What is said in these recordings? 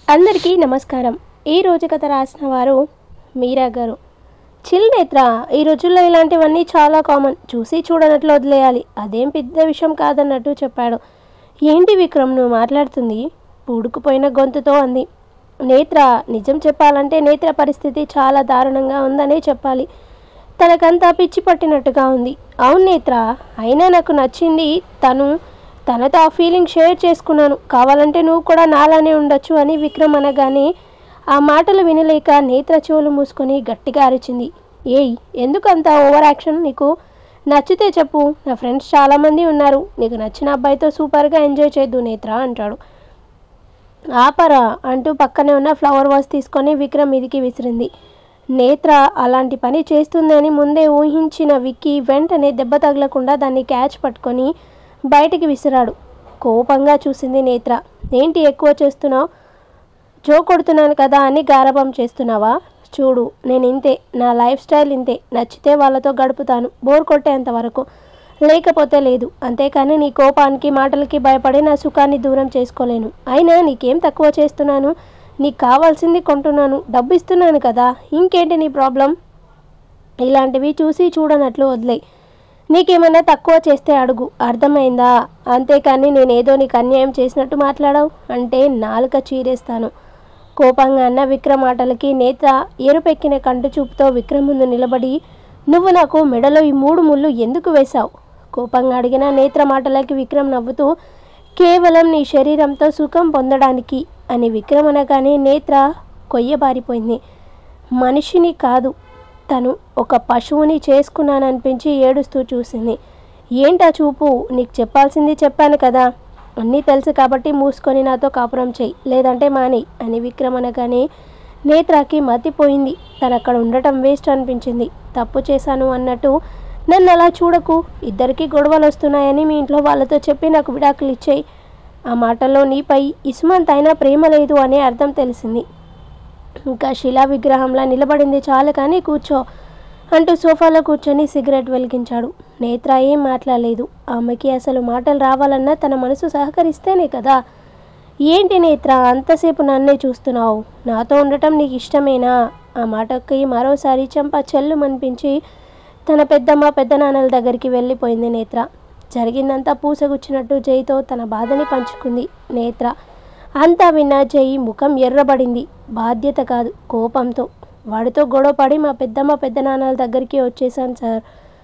అందరికీ నమస్కారం ఈ రోజు కథ రాసిన వారు మీరా గారు చిల్ నేత్ర ఈ రోజుల్లో ఇలాంటివన్నీ చాలా కామన్ చూసి చూడనట్లు వదిలేయాలి అదేం పెద్ద విషయం కాదన్నట్టు చెప్పాడు ఏంటి విక్రమ్ నువ్వు మాట్లాడుతుంది పూడుకుపోయిన గొంతుతో అంది నేత్ర నిజం చెప్పాలంటే నేత్ర పరిస్థితి చాలా దారుణంగా ఉందనే చెప్పాలి తనకంతా పిచ్చి పట్టినట్టుగా ఉంది అవును నేత్ర అయినా నాకు నచ్చింది తను తనతో ఆ ఫీలింగ్ షేర్ చేసుకున్నాను కావాలంటే నువ్వు కూడా నాలానే ఉండొచ్చు అని విక్రమ్ అనగానే ఆ మాటలు వినలేక నేత్ర చెవులు మూసుకొని గట్టిగా అరిచింది ఏయ్ ఎందుకంత ఓవర్ యాక్షన్ నీకు నచ్చితే చెప్పు నా ఫ్రెండ్స్ చాలామంది ఉన్నారు నీకు నచ్చిన అబ్బాయితో సూపర్గా ఎంజాయ్ చేద్దు నేత్ర అంటాడు ఆపరా అంటూ పక్కనే ఉన్న ఫ్లవర్ వాస్ తీసుకొని విక్రమ్ మీదికి విసిరింది నేత్ర అలాంటి పని చేస్తుందని ముందే ఊహించిన విక్కీ వెంటనే దెబ్బ తగలకుండా దాన్ని క్యాచ్ పట్టుకొని బయటికి విసిరాడు కోపంగా చూసింది నేత్ర ఏంటి ఎక్కువ చేస్తున్నావు జో కొడుతున్నాను కదా అని గారభం చేస్తున్నావా చూడు నేను ఇంతే నా లైఫ్ స్టైల్ ఇంతే నచ్చితే వాళ్ళతో గడుపుతాను బోర్ కొట్టేంత వరకు లేకపోతే లేదు అంతేకాని నీ కోపానికి మాటలకి భయపడి నా సుఖాన్ని దూరం చేసుకోలేను అయినా నీకేం తక్కువ చేస్తున్నాను నీకు కావాల్సింది కొంటున్నాను డబ్బు ఇస్తున్నాను కదా ఇంకేంటి నీ ప్రాబ్లం ఇలాంటివి చూసి చూడనట్లు వదిలే నీకేమన్నా తక్కువ చేస్తే అడుగు అర్థమైందా అంతేకాని నేనేదో నీకు అన్యాయం చేసినట్టు మాట్లాడావు అంటే నాలుక చీరేస్తాను కోపంగా అన్న విక్రమ్ మాటలకి నేత్ర ఎరుపెక్కిన కంటి చూపుతో విక్రమ్ ముందు నిలబడి నువ్వు నాకు మెడలో ఈ మూడు ముళ్ళు ఎందుకు వేశావు కోపంగా అడిగిన నేత్ర మాటలకి విక్రమ్ నవ్వుతూ కేవలం నీ శరీరంతో సుఖం పొందడానికి అని విక్రమ్ అనగానే నేత్ర కొయ్యబారిపోయింది మనిషిని కాదు తను ఒక పశువుని చేసుకున్నాననిపించి ఏడుస్తూ చూసింది ఏంటా చూపు నీకు చెప్పాల్సింది చెప్పాను కదా అన్నీ తెలుసు కాబట్టి మూసుకొని నాతో కాపురం చెయ్యి లేదంటే మాని అని విక్రమ్ అనగానే నేత్రకి మతిపోయింది తను అక్కడ ఉండటం వేస్ట్ అనిపించింది తప్పు చేశాను అన్నట్టు నన్ను అలా చూడకు ఇద్దరికి గొడవలు వస్తున్నాయని మీ ఇంట్లో వాళ్ళతో చెప్పి నాకు విడాకులు ఇచ్చేయి ఆ మాటల్లో నీపై ఇస్మంత్ అయినా ప్రేమ లేదు అనే అర్థం తెలిసింది ఇంకా శిలా విగ్రహంలా నిలబడింది చాలు కానీ కూర్చో అంటూ సోఫాలో కూర్చొని సిగరెట్ వెలిగించాడు నేత్ర ఏం మాట్లాడలేదు ఆమెకి అసలు మాటలు రావాలన్నా తన మనసు సహకరిస్తేనే కదా ఏంటి నేత్ర అంతసేపు నన్నే చూస్తున్నావు నాతో ఉండటం నీకు ఇష్టమేనా ఆ మాటకి మరోసారి చెంప చెల్లు మనిపించి తన పెద్దమ్మ పెద్దనాన్నల దగ్గరికి వెళ్ళిపోయింది నేత్ర జరిగిందంతా పూసగుచ్చినట్టు జైతో తన బాధని పంచుకుంది నేత్ర అంతా విన్న జై ముఖం ఎర్రబడింది బాధ్యత కాదు కోపంతో వాడితో గొడవపడి మా పెద్దమ్మ పెద్దనాన్నల దగ్గరికి వచ్చేసాను సార్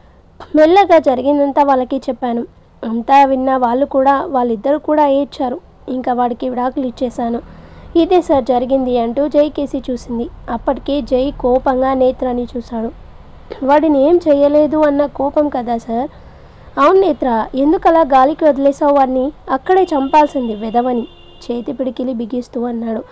మెల్లగా జరిగిందంతా వాళ్ళకి చెప్పాను అంతా విన్న వాళ్ళు కూడా వాళ్ళిద్దరు కూడా ఏడ్చారు ఇంకా వాడికి విడాకులు ఇచ్చేశాను ఇదే సార్ జరిగింది అంటూ జై కేసి చూసింది అప్పటికే జై కోపంగా నేత్రాన్ని చూశాడు వాడిని ఏం చేయలేదు అన్న కోపం కదా సార్ అవును నేత్ర ఎందుకలా గాలికి వదిలేసావు వాడిని అక్కడే చంపాల్సింది వెదవని చేతి పిడికిలి బిగిస్తూ అన్నాడు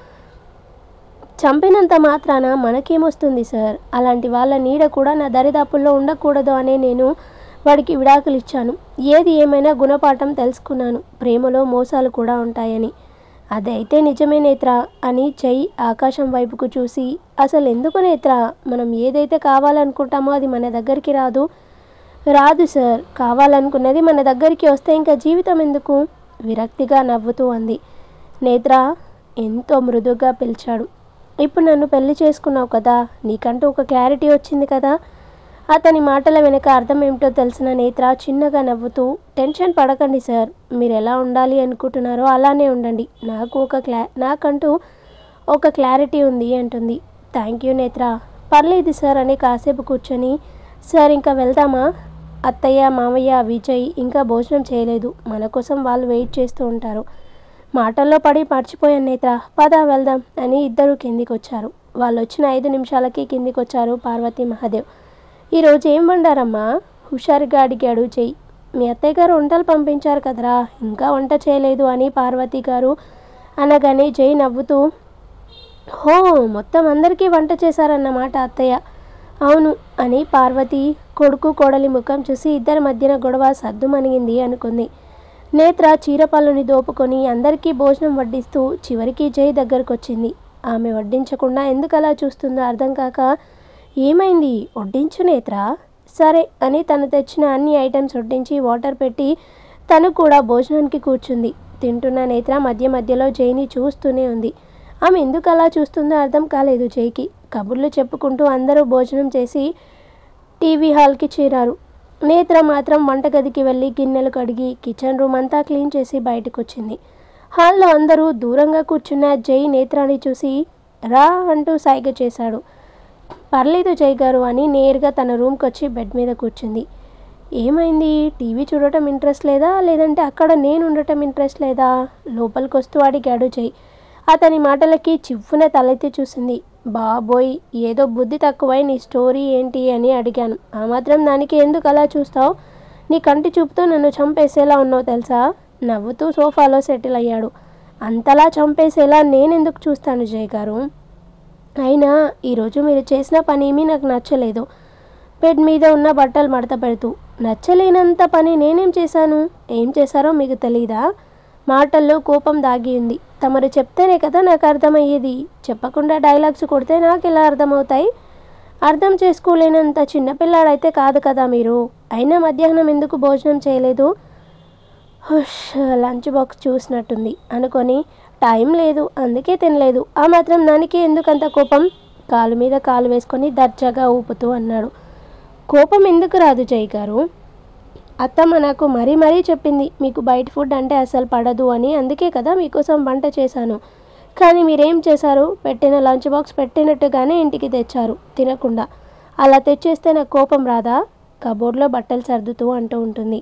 చంపినంత మాత్రాన మనకేమొస్తుంది సార్ అలాంటి వాళ్ళ నీడ కూడా నా దరిదాపుల్లో ఉండకూడదు అనే నేను వాడికి విడాకులు ఇచ్చాను ఏది ఏమైనా గుణపాఠం తెలుసుకున్నాను ప్రేమలో మోసాలు కూడా ఉంటాయని అదైతే నిజమే నేత్ర అని చై ఆకాశం వైపుకు చూసి అసలు ఎందుకు నేత్ర మనం ఏదైతే కావాలనుకుంటామో అది మన దగ్గరికి రాదు రాదు సార్ కావాలనుకున్నది మన దగ్గరికి వస్తే ఇంకా జీవితం ఎందుకు విరక్తిగా నవ్వుతూ అంది నేత్ర ఎంతో మృదువుగా పిలిచాడు ఇప్పుడు నన్ను పెళ్లి చేసుకున్నావు కదా నీకంటూ ఒక క్లారిటీ వచ్చింది కదా అతని మాటల వెనుక అర్థం ఏమిటో తెలిసిన నేత్ర చిన్నగా నవ్వుతూ టెన్షన్ పడకండి సార్ మీరు ఎలా ఉండాలి అనుకుంటున్నారో అలానే ఉండండి నాకు ఒక క్లా నాకంటూ ఒక క్లారిటీ ఉంది అంటుంది థ్యాంక్ యూ నేత్ర పర్లేదు సార్ అని కాసేపు కూర్చొని సార్ ఇంకా వెళ్దామా అత్తయ్య మామయ్య విజయ్ ఇంకా భోజనం చేయలేదు మన కోసం వాళ్ళు వెయిట్ చేస్తూ ఉంటారు మాటల్లో పడి మర్చిపోయాను నేత్ర పద వెళ్దాం అని ఇద్దరు కిందికి వచ్చారు వాళ్ళు వచ్చిన ఐదు నిమిషాలకి కిందికి వచ్చారు పార్వతి మహాదేవ్ ఈరోజు ఏం వండారమ్మా హుషారుగా అడిగాడు జై మీ అత్తయ్య గారు వంటలు పంపించారు కదరా ఇంకా వంట చేయలేదు అని పార్వతి గారు అనగానే జై నవ్వుతూ హో మొత్తం అందరికీ వంట చేశారన్నమాట అత్తయ్య అవును అని పార్వతి కొడుకు కోడలి ముఖం చూసి ఇద్దరి మధ్యన గొడవ సద్దుమణిగింది అనుకుంది నేత్ర చీరపల్లుని దోపుకొని అందరికీ భోజనం వడ్డిస్తూ చివరికి జై దగ్గరకు వచ్చింది ఆమె వడ్డించకుండా ఎందుకు అలా చూస్తుందో అర్థం కాక ఏమైంది వడ్డించు నేత్ర సరే అని తను తెచ్చిన అన్ని ఐటమ్స్ వడ్డించి వాటర్ పెట్టి తను కూడా భోజనానికి కూర్చుంది తింటున్న నేత్ర మధ్య మధ్యలో జైని చూస్తూనే ఉంది ఆమె ఎందుకు అలా చూస్తుందో అర్థం కాలేదు జైకి కబుర్లు చెప్పుకుంటూ అందరూ భోజనం చేసి టీవీ హాల్కి చేరారు నేత్ర మాత్రం వంటగదికి వెళ్ళి గిన్నెలు కడిగి కిచెన్ రూమ్ అంతా క్లీన్ చేసి బయటకు వచ్చింది హాల్లో అందరూ దూరంగా కూర్చున్న జై నేత్రాన్ని చూసి రా అంటూ సైగ చేశాడు పర్లేదు జై గారు అని నేరుగా తన రూమ్కి వచ్చి బెడ్ మీద కూర్చుంది ఏమైంది టీవీ చూడటం ఇంట్రెస్ట్ లేదా లేదంటే అక్కడ నేను ఉండటం ఇంట్రెస్ట్ లేదా లోపలికి వస్తూ అడిగాడు జై అతని మాటలకి చివ్వున తలెత్తి చూసింది బాబోయ్ ఏదో బుద్ధి తక్కువై నీ స్టోరీ ఏంటి అని అడిగాను ఆ మాత్రం దానికి ఎందుకు అలా చూస్తావు నీ కంటి చూపుతో నన్ను చంపేసేలా ఉన్నావు తెలుసా నవ్వుతూ సోఫాలో సెటిల్ అయ్యాడు అంతలా చంపేసేలా నేనెందుకు చూస్తాను జయ్ గారు అయినా ఈరోజు మీరు చేసిన పని ఏమీ నాకు నచ్చలేదు బెడ్ మీద ఉన్న బట్టలు మడత పెడుతూ నచ్చలేనంత పని నేనేం చేశాను ఏం చేశారో మీకు తెలీదా మాటల్లో కోపం దాగి ఉంది తమరు చెప్తేనే కదా నాకు అర్థమయ్యేది చెప్పకుండా డైలాగ్స్ కొడితే నాకు ఎలా అర్థమవుతాయి అర్థం చేసుకోలేనంత చిన్నపిల్లాడైతే కాదు కదా మీరు అయినా మధ్యాహ్నం ఎందుకు భోజనం చేయలేదు హుష్ లంచ్ బాక్స్ చూసినట్టుంది అనుకొని టైం లేదు అందుకే తినలేదు ఆ మాత్రం దానికి ఎందుకంత కోపం కాలు మీద కాలు వేసుకొని దర్జాగా ఊపుతూ అన్నాడు కోపం ఎందుకు రాదు జై గారు అత్తమ్మ నాకు మరీ మరీ చెప్పింది మీకు బయట ఫుడ్ అంటే అసలు పడదు అని అందుకే కదా మీకోసం వంట చేశాను కానీ మీరేం చేశారు పెట్టిన లంచ్ బాక్స్ పెట్టినట్టుగానే ఇంటికి తెచ్చారు తినకుండా అలా తెచ్చేస్తే నాకు కోపం రాదా కబోర్డ్లో బట్టలు సర్దుతూ అంటూ ఉంటుంది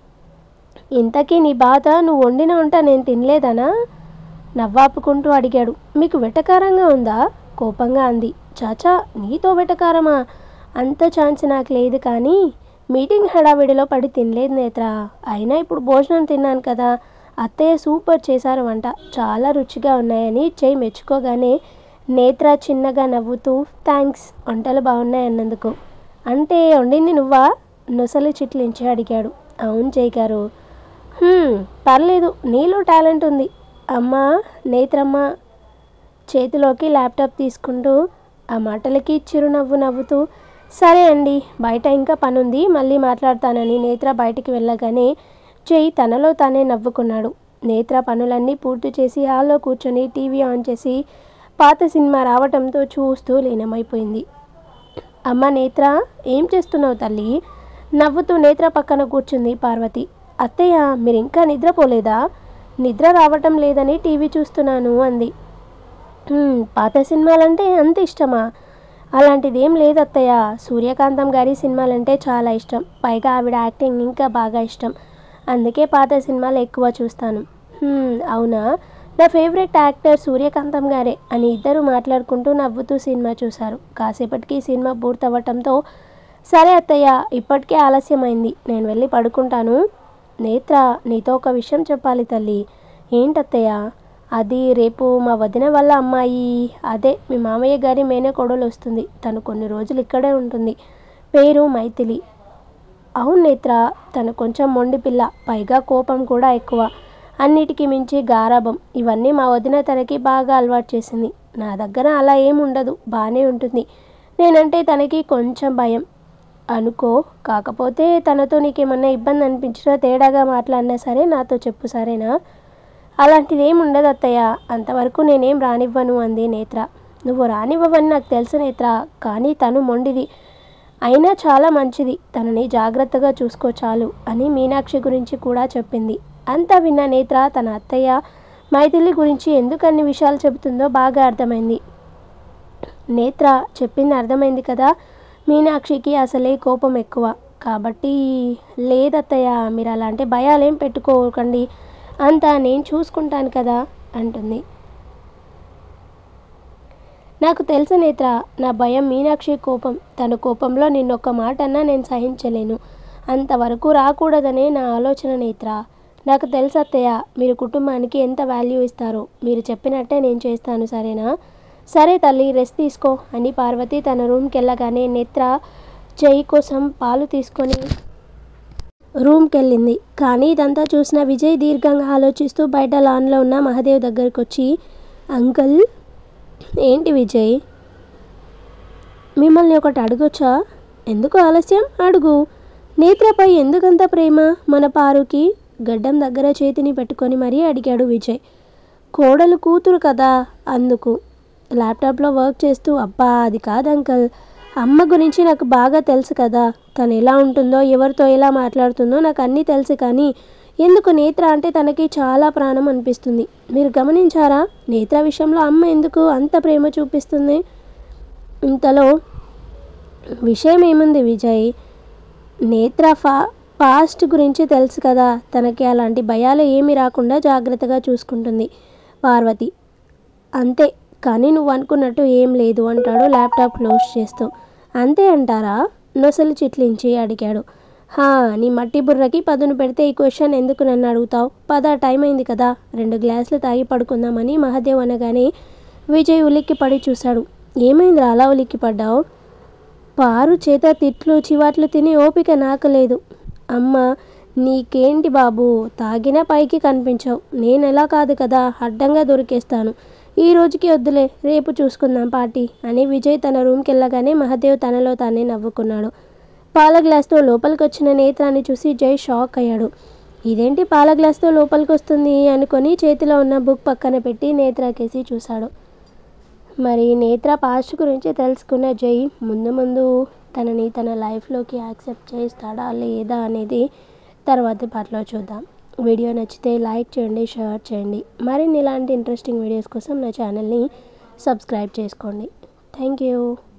ఇంతకీ నీ బాధ నువ్వు వండిన వంట నేను తినలేదనా నవ్వాపుకుంటూ అడిగాడు మీకు వెటకారంగా ఉందా కోపంగా అంది చాచా నీతో వెటకారమా అంత ఛాన్స్ నాకు లేదు కానీ మీటింగ్ హడావిడిలో పడి తినలేదు నేత్ర అయినా ఇప్పుడు భోజనం తిన్నాను కదా అత్తయ్య సూపర్ చేశారు వంట చాలా రుచిగా ఉన్నాయని చేయి మెచ్చుకోగానే నేత్ర చిన్నగా నవ్వుతూ థ్యాంక్స్ వంటలు బాగున్నాయి అన్నందుకు అంటే వండింది నువ్వా నొసలు చిట్లించి అడిగాడు అవును జయ్ గారు "హ్మ్, పర్లేదు నీలో టాలెంట్ ఉంది అమ్మా నేత్రమ్మ చేతిలోకి ల్యాప్టాప్ తీసుకుంటూ ఆ మాటలకి చిరునవ్వు నవ్వుతూ సరే అండి బయట ఇంకా పనుంది మళ్ళీ మాట్లాడతానని నేత్ర బయటికి వెళ్ళగానే జై తనలో తానే నవ్వుకున్నాడు నేత్ర పనులన్నీ పూర్తి చేసి హాల్లో కూర్చొని టీవీ ఆన్ చేసి పాత సినిమా రావటంతో చూస్తూ లీనమైపోయింది అమ్మ నేత్ర ఏం చేస్తున్నావు తల్లి నవ్వుతూ నేత్ర పక్కన కూర్చుంది పార్వతి అత్తయ్య మీరు ఇంకా నిద్రపోలేదా నిద్ర రావటం లేదని టీవీ చూస్తున్నాను అంది "హ్మ్, పాత సినిమాలంటే అంత ఇష్టమా అలాంటిది ఏం లేదు అత్తయ్య సూర్యకాంతం గారి సినిమాలంటే చాలా ఇష్టం పైగా ఆవిడ యాక్టింగ్ ఇంకా బాగా ఇష్టం అందుకే పాత సినిమాలు ఎక్కువ చూస్తాను "హ్మ్, అవునా నా ఫేవరెట్ యాక్టర్ సూర్యకాంతం గారే అని ఇద్దరు మాట్లాడుకుంటూ నవ్వుతూ సినిమా చూశారు కాసేపటికి సినిమా పూర్తవ్వటంతో సరే అత్తయ్య ఇప్పటికే ఆలస్యమైంది నేను వెళ్ళి పడుకుంటాను నేత్ర నీతో ఒక విషయం చెప్పాలి తల్లి ఏంటత్తయ్య అది రేపు మా వదిన వాళ్ళ అమ్మాయి అదే మీ మామయ్య గారి మేనే కొడలు వస్తుంది తను కొన్ని రోజులు ఇక్కడే ఉంటుంది పేరు మైథిలి అవును నేత్ర తను కొంచెం మొండి పిల్ల పైగా కోపం కూడా ఎక్కువ అన్నిటికీ మించి గారాబం ఇవన్నీ మా వదిన తనకి బాగా అలవాటు చేసింది నా దగ్గర అలా ఏం ఉండదు బాగానే ఉంటుంది నేనంటే తనకి కొంచెం భయం అనుకో కాకపోతే తనతో నీకేమన్నా ఇబ్బంది అనిపించినా తేడాగా మాట్లాడినా సరే నాతో చెప్పు సరేనా అలాంటిది ఏం ఉండదు అత్తయ్య అంతవరకు నేనేం రానివ్వను అంది నేత్ర నువ్వు రానివ్వవని నాకు తెలుసు నేత్ర కానీ తను మొండిది అయినా చాలా మంచిది తనని జాగ్రత్తగా చూసుకో చాలు అని మీనాక్షి గురించి కూడా చెప్పింది అంతా విన్న నేత్ర తన అత్తయ్య మైథిలి గురించి ఎందుకు అన్ని విషయాలు చెబుతుందో బాగా అర్థమైంది నేత్ర చెప్పింది అర్థమైంది కదా మీనాక్షికి అసలే కోపం ఎక్కువ కాబట్టి లేదత్తయ్య మీరు అలాంటి భయాలేం పెట్టుకోకండి అంతా నేను చూసుకుంటాను కదా అంటుంది నాకు తెలుసు నేత్ర నా భయం మీనాక్షి కోపం తన కోపంలో నిన్నొక్క మాట అన్నా నేను సహించలేను అంతవరకు రాకూడదనే నా ఆలోచన నేత్ర నాకు తెలుసు అత్తయ్య మీరు కుటుంబానికి ఎంత వాల్యూ ఇస్తారో మీరు చెప్పినట్టే నేను చేస్తాను సరేనా సరే తల్లి రెస్ట్ తీసుకో అని పార్వతి తన రూమ్కి వెళ్ళగానే నేత్ర జై కోసం పాలు తీసుకొని రూమ్కి వెళ్ళింది కానీ ఇదంతా చూసిన విజయ్ దీర్ఘంగా ఆలోచిస్తూ బయట లాన్లో ఉన్న మహాదేవ్ దగ్గరికి వచ్చి అంకుల్ ఏంటి విజయ్ మిమ్మల్ని ఒకటి అడగొచ్చా ఎందుకు ఆలస్యం అడుగు నేత్రపై ఎందుకంత ప్రేమ మన పారుకి గడ్డం దగ్గర చేతిని పెట్టుకొని మరీ అడిగాడు విజయ్ కోడలు కూతురు కదా అందుకు ల్యాప్టాప్లో వర్క్ చేస్తూ అబ్బా అది కాదు అంకల్ అమ్మ గురించి నాకు బాగా తెలుసు కదా తను ఎలా ఉంటుందో ఎవరితో ఎలా మాట్లాడుతుందో నాకు అన్నీ తెలుసు కానీ ఎందుకు నేత్ర అంటే తనకి చాలా ప్రాణం అనిపిస్తుంది మీరు గమనించారా నేత్ర విషయంలో అమ్మ ఎందుకు అంత ప్రేమ చూపిస్తుంది ఇంతలో విషయం ఏముంది విజయ్ నేత్ర ఫా పాస్ట్ గురించి తెలుసు కదా తనకి అలాంటి భయాలు ఏమీ రాకుండా జాగ్రత్తగా చూసుకుంటుంది పార్వతి అంతే కానీ నువ్వు అనుకున్నట్టు ఏం లేదు అంటాడు ల్యాప్టాప్ క్లోజ్ చేస్తూ అంతే అంటారా నొసలు చిట్లించి అడిగాడు హా నీ మట్టి బుర్రకి పదును పెడితే ఈ క్వశ్చన్ ఎందుకు నన్ను అడుగుతావు పద టైం అయింది కదా రెండు గ్లాసులు తాగి పడుకుందామని మహాదేవ్ అనగానే విజయ్ ఉలిక్కి పడి చూశాడు ఏమైందిరా అలా ఉలిక్కి పడ్డావు పారు చేత తిట్లు చివాట్లు తిని ఓపిక నాకు లేదు అమ్మ నీకేంటి బాబు తాగినా పైకి కనిపించవు నేను ఎలా కాదు కదా అడ్డంగా దొరికేస్తాను ఈ రోజుకి వద్దులే రేపు చూసుకుందాం పార్టీ అని విజయ్ తన రూమ్కి వెళ్ళగానే మహాదేవ్ తనలో తానే నవ్వుకున్నాడు పాల గ్లాస్తో లోపలికి వచ్చిన నేత్రాన్ని చూసి జై షాక్ అయ్యాడు ఇదేంటి పాల గ్లాస్తో లోపలికి వస్తుంది అనుకొని చేతిలో ఉన్న బుక్ పక్కన పెట్టి నేత్రాకేసి చూశాడు మరి నేత్ర పాస్ట్ గురించి తెలుసుకున్న జై ముందు ముందు తనని తన లైఫ్లోకి యాక్సెప్ట్ చేస్తాడా లేదా అనేది తర్వాత పాటలో చూద్దాం వీడియో నచ్చితే లైక్ చేయండి షేర్ చేయండి మరిన్ని ఇలాంటి ఇంట్రెస్టింగ్ వీడియోస్ కోసం నా ఛానల్ని సబ్స్క్రైబ్ చేసుకోండి థ్యాంక్ యూ